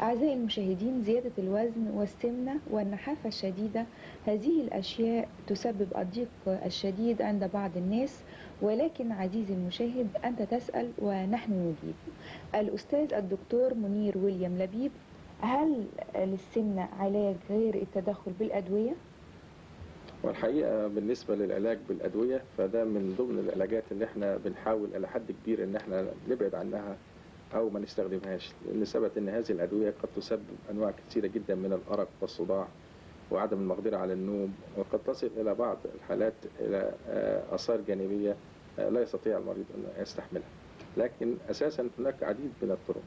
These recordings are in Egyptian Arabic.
أعزائي المشاهدين زيادة الوزن والسمنة والنحافة الشديدة هذه الأشياء تسبب الضيق الشديد عند بعض الناس ولكن عزيزي المشاهد أنت تسأل ونحن نجيب الأستاذ الدكتور منير ويليام لبيب هل للسمنة علاج غير التدخل بالأدوية؟ والحقيقه بالنسبه للعلاج بالادويه فده من ضمن العلاجات اللي احنا بنحاول الى حد كبير ان احنا نبعد عنها او ما نستخدمهاش لان ثبت ان هذه الادويه قد تسبب انواع كثيره جدا من الارق والصداع وعدم المقدره على النوم وقد تصل الى بعض الحالات الى آه، اثار جانبيه آه، لا يستطيع المريض ان يستحملها لكن اساسا هناك عديد من الطرق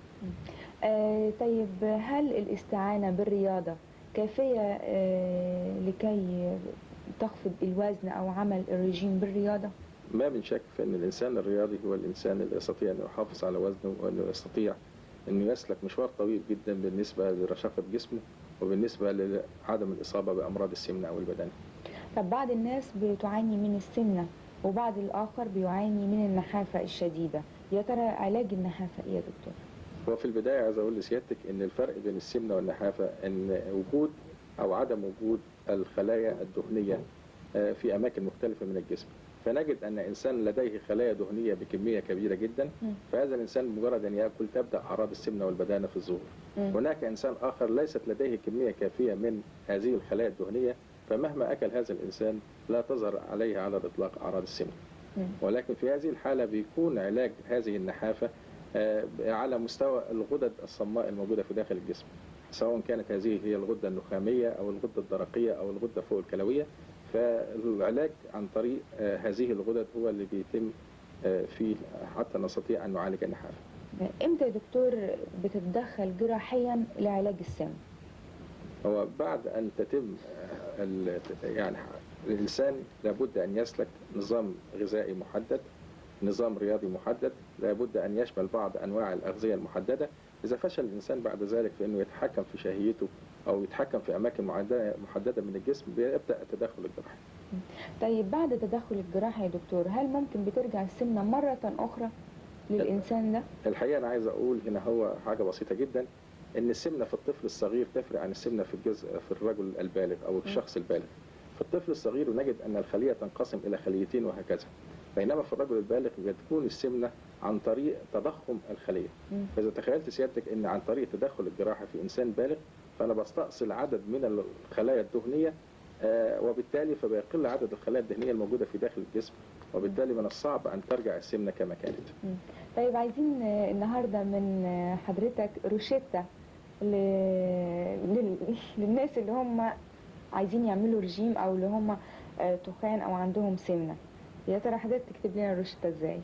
آه طيب هل الاستعانة بالرياضة كافية آه لكي تخفض الوزن أو عمل الرجيم بالرياضة؟ ما من شك في ان الانسان الرياضي هو الانسان اللي يستطيع انه يحافظ على وزنه وانه يستطيع انه يسلك مشوار طويل جدا بالنسبه لرشاقه جسمه وبالنسبه لعدم الاصابه بامراض السمنه او البدن. طب بعض الناس بتعاني من السمنة وبعض الآخر بيعاني من النحافة الشديدة يا ترى علاج النحافة إيه يا دكتور؟ هو في البدايه عايز اقول لسيادتك ان الفرق بين السمنه والنحافه ان وجود او عدم وجود الخلايا الدهنيه آه، في اماكن مختلفه من الجسم. فنجد ان انسان لديه خلايا دهنيه بكميه كبيره جدا مم. فهذا الانسان مجرد ان ياكل تبدا اعراض السمنه والبدانه في الظهور. مم. هناك انسان اخر ليست لديه كميه كافيه من هذه الخلايا الدهنيه فمهما اكل هذا الانسان لا تظهر عليه على الاطلاق اعراض السمنه. مم. ولكن في هذه الحاله بيكون علاج هذه النحافه آه، على مستوى الغدد الصماء الموجوده في داخل الجسم. سواء كانت هذه هي الغده النخاميه او الغده الدرقيه او الغده فوق الكلويه فالعلاج عن طريق آه، هذه الغدد هو اللي بيتم آه، فيه حتى نستطيع ان نعالج النحافه. إمتى يا دكتور بتتدخل جراحيا لعلاج السمنة؟ هو بعد ان تتم آه، ال- يعني الانسان لابد ان يسلك نظام غذائي محدد نظام رياضي محدد لابد ان يشمل بعض انواع الاغذيه المحدده اذا فشل الانسان بعد ذلك في انه يتحكم في شهيته او يتحكم في اماكن معدة- محدده من الجسم بيبدا التدخل الجراحي طيب بعد تدخل الجراحة يا دكتور هل ممكن بترجع السمنة مرة أخرى للإنسان ده؟ الحقيقه انا عايز اقول هنا هو حاجه بسيطه جدا ان السمنه في الطفل الصغير تفرق عن السمنه في الجزء في الرجل البالغ او الشخص البالغ في الطفل الصغير نجد ان الخليه تنقسم الى خليتين وهكذا بينما في الرجل البالغ بتكون السمنه عن طريق تضخم الخليه مم. فاذا تخيلت سيادتك ان عن طريق تدخل الجراحه في انسان بالغ فانا بستأصل عدد من الخلايا الدهنيه آه، وبالتالي فبيقل عدد الخلايا الدهنيه الموجوده في داخل الجسم وبالتالي من الصعب ان ترجع السمنه كما كانت طيب عايزين آه، النهاردة من آه، حضرتك روشتة ل... لل... للناس اللي هم عايزين يعملوا رجيم أو اللي هم آه، تخان أو عندهم سمنة يا ترى حضرتك تكتب لنا الروشتة إزاي؟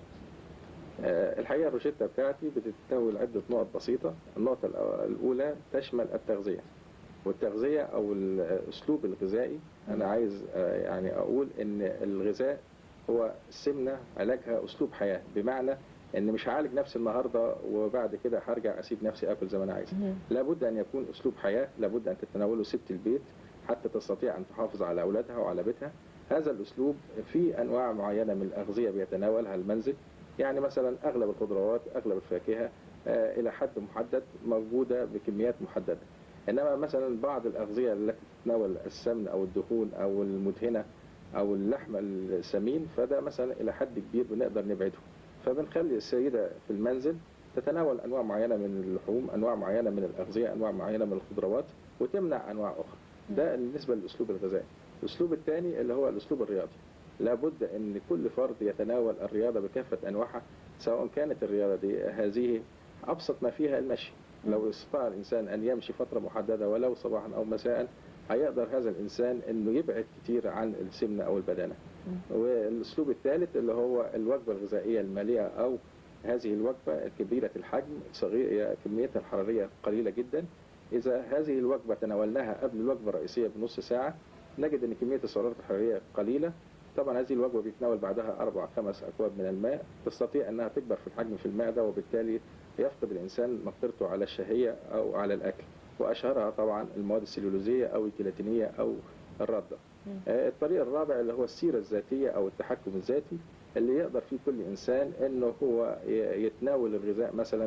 آه، الحقيقه الروشته بتاعتي بتتناول عده نقط بسيطه النقطه الأو- الاولى تشمل التغذيه والتغذيه او الاسلوب الغذائي انا عايز آه، يعني اقول ان الغذاء هو السمنه علاجها اسلوب حياه بمعنى ان مش هعالج نفسي النهارده وبعد كده هرجع اسيب نفسي اكل زي ما انا عايز مم. لابد ان يكون اسلوب حياه لابد ان تتناوله ست البيت حتى تستطيع ان تحافظ على اولادها وعلى بيتها هذا الاسلوب في انواع معينه من الاغذيه بيتناولها المنزل يعني مثلا اغلب الخضروات اغلب الفاكهه آه، الى حد محدد موجوده بكميات محدده انما مثلا بعض الاغذيه التي تتناول السمن او الدهون او المدهنه او اللحم السمين فده مثلا الى حد كبير بنقدر نبعده فبنخلي السيده في المنزل تتناول انواع معينه من اللحوم انواع معينه من الاغذيه انواع معينه من الخضروات وتمنع انواع اخرى ده بالنسبه للاسلوب الغذائي الاسلوب الثاني اللي هو الاسلوب الرياضي لابد ان كل فرد يتناول الرياضه بكافه انواعها سواء كانت الرياضه دي هذه ابسط ما فيها المشي لو استطاع الانسان ان يمشي فتره محدده ولو صباحا او مساء هيقدر هذا الانسان انه يبعد كتير عن السمنه او البدانه والاسلوب الثالث اللي هو الوجبه الغذائيه الماليه او هذه الوجبه كبيره الحجم صغيره كميتها الحراريه قليله جدا اذا هذه الوجبه تناولناها قبل الوجبه الرئيسيه بنص ساعه نجد ان كميه السعرات الحراريه قليله طبعا هذه الوجبه بيتناول بعدها اربع خمس اكواب من الماء تستطيع انها تكبر في الحجم في المعده وبالتالي يفقد الانسان مقدرته على الشهيه او على الاكل واشهرها طبعا المواد السليولوزيه او الكيلاتينيه او الرده. مم. آه، الطريق الرابع اللي هو السيره الذاتيه او التحكم الذاتي اللي يقدر فيه كل انسان انه هو ي- يتناول الغذاء مثلا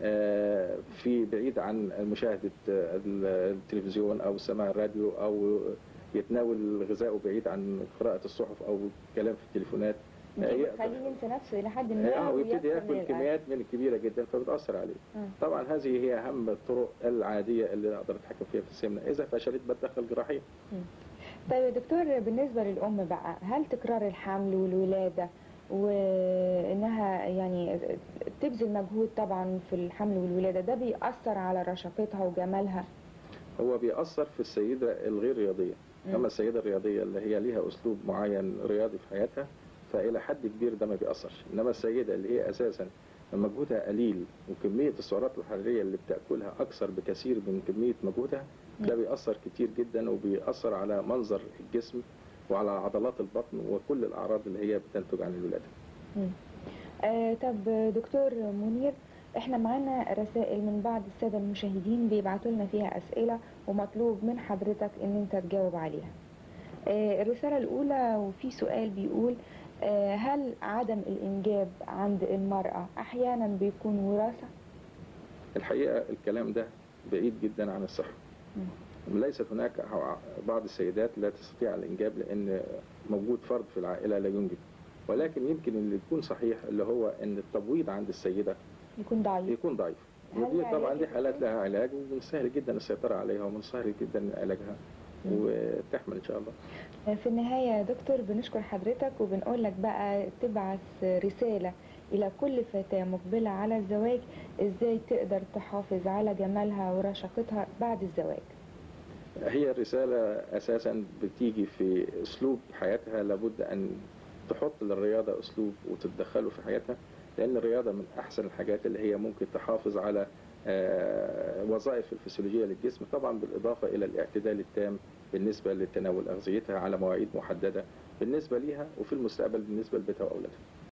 آه، في بعيد عن مشاهدة آه، التلفزيون أو سماع الراديو أو يتناول غذائه بعيد عن قراءة الصحف أو الكلام في التليفونات دي هي- بتخليه ينسى نفسه الى حد ما اه ويبتدي ويكثر من ياكل الأكل. كميات من كبيره جدا فبتاثر عليه. مم. طبعا هذه هي اهم الطرق العاديه اللي اقدر اتحكم فيها في السمنه، اذا فشلت بتدخل جراحيا. طيب يا دكتور بالنسبة للأم بقى هل تكرار الحمل والولادة وإنها يعني تبذل مجهود طبعا في الحمل والولادة ده بيأثر على رشاقتها وجمالها هو بيأثر في السيده الغير رياضيه، مم. اما السيده الرياضيه اللي هي ليها اسلوب معين رياضي في حياتها فالى حد كبير ده ما بيأثرش، انما السيده اللي هي اساسا مجهودها قليل وكميه السعرات الحراريه اللي بتاكلها اكثر بكثير من كميه مجهودها ده مم. بيأثر كتير جدا وبيأثر على منظر الجسم وعلى عضلات البطن وكل الاعراض اللي هي بتنتج عن الولاده. مم. آه طب دكتور منير احنا معانا رسائل من بعض السادة المشاهدين بيبعتوا لنا فيها أسئلة ومطلوب من حضرتك ان انت تجاوب عليها آه الرسالة الأولى وفي سؤال بيقول آه هل عدم الإنجاب عند المرأة أحيانا بيكون وراثة؟ الحقيقه الكلام ده بعيد جدا عن الصحه. ليست هناك بعض السيدات لا تستطيع الانجاب لان موجود فرد في العائله لا ينجب ولكن يمكن اللي يكون صحيح اللي هو ان التبويض عند السيده يكون ضعيف يكون ضعيف هل ودي طبعا علاج دي حالات لها علاج ومن السهل جدا السيطره عليها ومن السهل جدا علاجها مم. وتحمل ان شاء الله في النهاية يا دكتور بنشكر حضرتك وبنقول لك بقى تبعث رسالة إلى كل فتاة مقبلة على الزواج إزاي تقدر تحافظ على جمالها ورشاقتها بعد الزواج هي الرساله اساسا بتيجي في اسلوب حياتها لابد ان تحط للرياضه اسلوب وتتدخله في حياتها لان الرياضه من احسن الحاجات اللي هي ممكن تحافظ على آه، وظائف الفسيولوجيه للجسم طبعا بالاضافه الى الاعتدال التام بالنسبه لتناول اغذيتها على مواعيد محدده بالنسبه ليها وفي المستقبل بالنسبه لبيتها واولادها